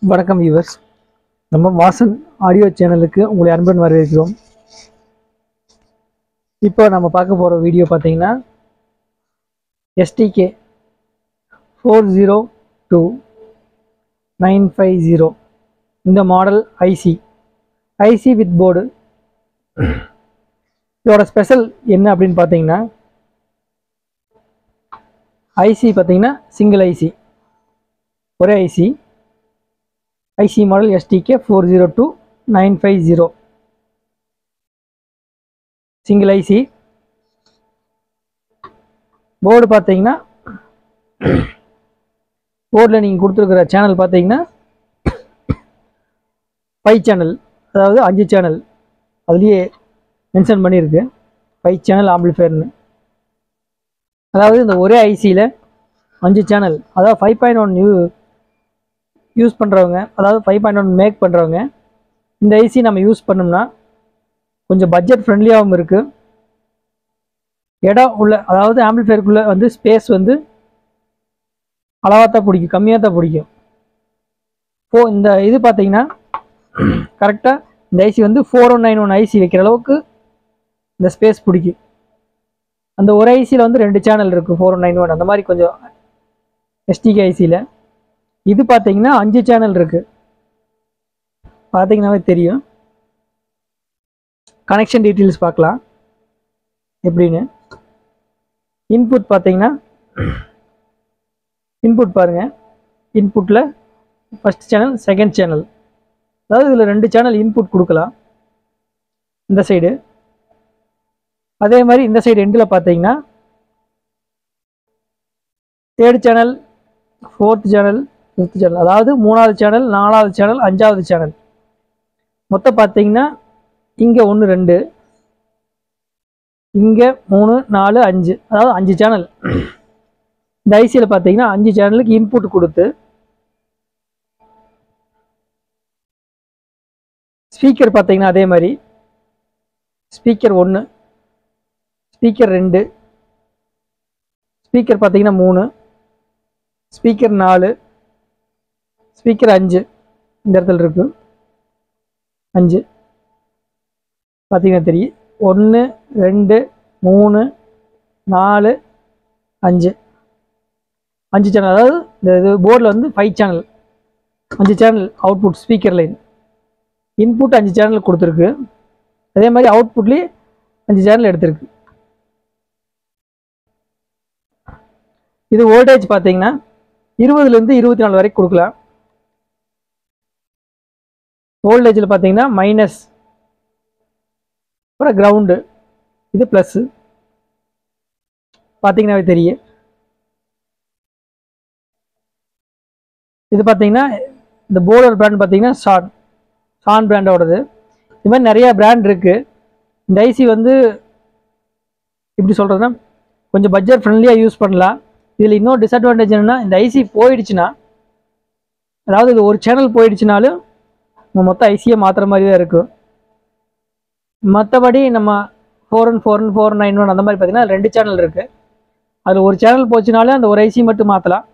வணக்கம் வியூவர்ஸ் நம்ம வாசன் ஆடியோ சேனலுக்கு உங்களை அன்புடன் வரவேற்கிறோம் இப்போ நம்ம பார்க்க போகிற வீடியோ பார்த்தீங்கன்னா STK four zero two nine five zero இந்த model IC IC with board இதோட ஸ்பெஷல் என்ன அப்படின்னு பார்த்தீங்கன்னா ஐசி பார்த்தீங்கன்னா சிங்கிள் ஐசி ஒரே IC IC model STK four zero two nine five zero single IC board பார்த்தீங்கன்னா போர்டில் நீங்கள் கொடுத்துருக்குற சேனல் பார்த்தீங்கன்னா ஃபைவ் சேனல் அதாவது அஞ்சு சேனல் அதுலேயே மென்ஷன் பண்ணியிருக்கு ஃபைவ் சேனல் ஆம்பிளிஃபயர்னு அதாவது இந்த ஒரே ஐசியில் அஞ்சு சேனல் அதாவது five point one you use பண்ணுறவங்க அதாவது ஃபைவ் பாயிண்ட் ஒன் மேக் பண்ணுறவங்க இந்த ஐசி நம்ம யூஸ் பண்ணோம்னா கொஞ்சம் பட்ஜெட் ஃப்ரெண்ட்லியாகவும் இருக்குது இடம் உள்ள அதாவது ஆம்பிளிஃபயருக்குள்ளே வந்து ஸ்பேஸ் வந்து அளவாக தான் பிடிக்கும் கம்மியாக தான் பிடிக்கும் ஃபோ இந்த இது பார்த்தீங்கன்னா கரெக்டாக இந்த ஐசி வந்து four one nine one IC வைக்கிற அளவுக்கு இந்த ஸ்பேஸ் பிடிக்கும் அந்த ஒரு ஐசியில் வந்து ரெண்டு சேனல் இருக்குது ஃபோர் ஒன் நைன் ஒன் அந்த மாதிரி கொஞ்சம் எஸ்டிகே ஐசியில் இது பார்த்தீங்கன்னா அஞ்சு சேனல் இருக்குது பார்த்தீங்கன்னாவே தெரியும் கனெக்ஷன் டீட்டெயில்ஸ் பார்க்கலாம் எப்படின்னு இன்புட் பார்த்தீங்கன்னா இன்புட் பாருங்கள் இன்புட்டில் ஃபஸ்ட் சேனல் செகண்ட் சேனல் அதாவது இதில் ரெண்டு சேனல் இன்புட் கொடுக்கலாம் இந்த சைடு அதே மாதிரி இந்த சைடு எண்டில் பார்த்தீங்கன்னா third channel fourth channel fifth channel அதாவது மூணாவது சேனல் நாலாவது சேனல் அஞ்சாவது சேனல் மொத்தம் பார்த்தீங்கன்னா இங்கே ஒன்று ரெண்டு இங்கே மூணு நாலு அஞ்சு அதாவது அஞ்சு சேனல் இந்த ஐசியில் பார்த்தீங்கன்னா அஞ்சு சேனலுக்கு இன்புட் கொடுத்து ஸ்பீக்கர் பார்த்தீங்கன்னா அதே மாதிரி ஸ்பீக்கர் ஒன்று ஸ்பீக்கர் ரெண்டு ஸ்பீக்கர் பார்த்தீங்கன்னா மூணு ஸ்பீக்கர் நாலு ஸ்பீக்கர் அஞ்சு இந்த இடத்துல இருக்கு அஞ்சு பார்த்தீங்கன்னா தெரியும் ஒன்று ரெண்டு மூணு நாலு அஞ்சு அஞ்சு சேனல் அதாவது இந்த இது போர்டில் வந்து ஃபைவ் சேனல் அஞ்சு channel output speaker line input அஞ்சு சேனல் கொடுத்துருக்கு அதே மாதிரி அவுட்புட்லேயே அஞ்சு சேனல் எடுத்திருக்கு இது வோல்டேஜ் பார்த்தீங்கன்னா இருபதுலேருந்து இருபத்தி நாலு வரைக்கும் கொடுக்கலாம் வோல்டேஜில் பார்த்தீங்கன்னா மைனஸ் அப்புறம் கிரவுண்டு இது ப்ளஸ்ஸு பார்த்தீங்கன்னாவே தெரியும் இது பார்த்தீங்கன்னா இந்த போர்டோட பிராண்ட் பார்த்தீங்கன்னா ஷான் ஷான் பிராண்டோடது இது மாதிரி நிறையா பிராண்ட் இருக்குது இந்த ஐசி வந்து எப்படி சொல்கிறதுனா கொஞ்சம் பட்ஜெட் ஃப்ரெண்ட்லியாக யூஸ் பண்ணலாம் இதில் இன்னொரு டிஸ்அட்வான்டேஜ் என்னென்னா இந்த ஐசி போயிடுச்சுன்னா அதாவது இது ஒரு சேனல் போயிடுச்சுனாலும் நம்ம மொத்த ஐசியை மாற்றுற மாதிரி தான் இருக்கும் மற்றபடி நம்ம four one four one four nine one அந்த மாதிரி பார்த்தீங்கன்னா ரெண்டு சேனல் இருக்குது அதில் ஒரு சேனல் போச்சுனாலே அந்த ஒரு ஐசி மட்டும் மாற்றலாம்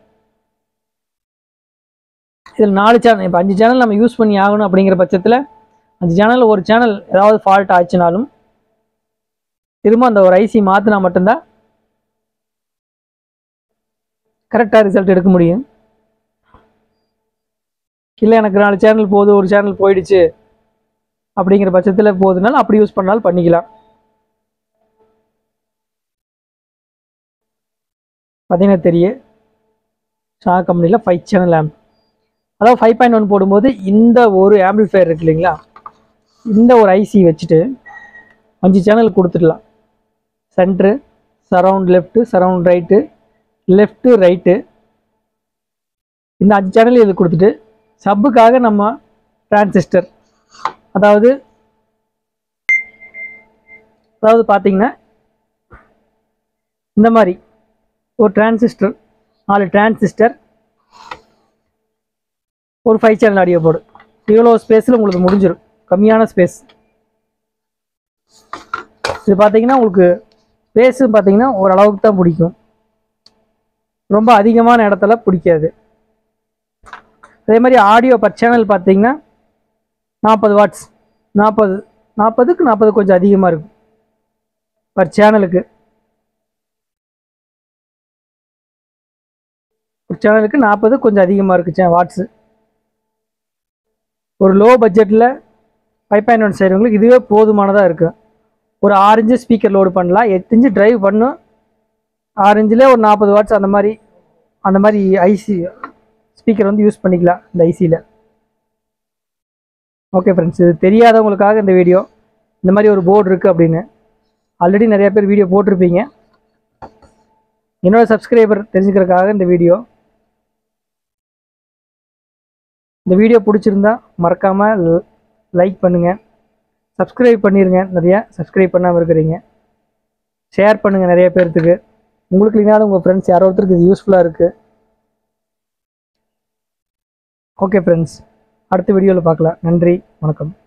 இதில் நாலு சேனல் இப்போ அஞ்சு சேனல் நம்ம யூஸ் பண்ணி ஆகணும் அப்படிங்கிற பட்சத்தில் அஞ்சு சேனல் ஒரு சேனல் ஏதாவது ஃபால்ட் ஆச்சுனாலும் திரும்ப அந்த ஒரு ஐசி மாற்றினா மட்டும்தான் கரெக்டாக ரிசல்ட் எடுக்க முடியும் இல்லை எனக்கு நாலு சேனல் போதும் ஒரு சேனல் போயிடுச்சு அப்படிங்கிற பட்சத்தில் போகுதுனாலும் அப்படி யூஸ் பண்ணாலும் பண்ணிக்கலாம் பார்த்தீங்கன்னா தெரியும் ஷா கம்பெனியில் ஃபைவ் சேனல் ஆம்ப் அதாவது ஃபைவ் பாயிண்ட் ஒன் போடும்போது இந்த ஒரு ஆம்பிளிஃபயர் இருக்கு இல்லைங்களா இந்த ஒரு ஐசி வச்சுட்டு அஞ்சு சேனல் கொடுத்துடலாம் centre surround left surround right left right இந்த அஞ்சு சேனல் இது கொடுத்துட்டு சப்புக்காக நம்ம டிரான்சிஸ்டர் அதாவது அதாவது பார்த்தீங்கன்னா இந்த மாதிரி ஒரு டிரான்சிஸ்டர் நாலு டிரான்சிஸ்டர் ஒரு ஃபைவ் சேனல் ஆடியோ போர்டு இவ்வளோ ஸ்பேஸில் உங்களுக்கு முடிஞ்சிடும் கம்மியான ஸ்பேஸ் இது பார்த்தீங்கன்னா உங்களுக்கு ஸ்பேஸு பார்த்தீங்கன்னா ஓரளவுக்கு தான் பிடிக்கும் ரொம்ப அதிகமான இடத்துல பிடிக்காது அதே மாதிரி ஆடியோ பர் சேனல் பார்த்தீங்கன்னா நாற்பது வாட்ஸ் நாற்பது நாற்பதுக்கு நாற்பது கொஞ்சம் அதிகமாக இருக்கும் பர் சேனலுக்கு ஒரு சேனலுக்கு நாற்பது கொஞ்சம் அதிகமாக இருக்கு சே வாட்ஸு ஒரு லோ பட்ஜெட்டில் ஃபைவ் பாயிண்ட் ஒன் செய்கிறவங்களுக்கு இதுவே போதுமானதாக இருக்குது ஒரு ஆரஞ்சு ஸ்பீக்கர் லோடு பண்ணலாம் எட்டு இன்ச்சு டிரைவ் பண்ணும் ஆரஞ்சில் ஒரு நாற்பது வாட்ஸ் அந்த மாதிரி அந்த மாதிரி ஐசி ஸ்பீக்கர் வந்து யூஸ் பண்ணிக்கலாம் இந்த ஐசியில் ஓகே ஃப்ரெண்ட்ஸ் இது தெரியாதவங்களுக்காக இந்த வீடியோ இந்த மாதிரி ஒரு போர்டு இருக்குது அப்படின்னு ஆல்ரெடி நிறைய பேர் வீடியோ போட்டிருப்பீங்க என்னோட சப்ஸ்கிரைபர் தெரிஞ்சுக்கிறதுக்காக இந்த வீடியோ இந்த வீடியோ பிடிச்சிருந்தா மறக்காமல் லைக் பண்ணுங்கள் சப்ஸ்கிரைப் பண்ணிடுங்க நிறைய சப்ஸ்கிரைப் பண்ணாமல் இருக்கிறீங்க ஷேர் பண்ணுங்கள் நிறைய பேர்த்துக்கு உங்களுக்கு இல்லைனாலும் உங்கள் ஃப்ரெண்ட்ஸ் யாரோ ஒருத்தருக்கு இது யூஸ்ஃபுல்லாக இருக்குது ஓகே ஃப்ரெண்ட்ஸ் அடுத்த வீடியோவில் பார்க்கலாம் நன்றி வணக்கம்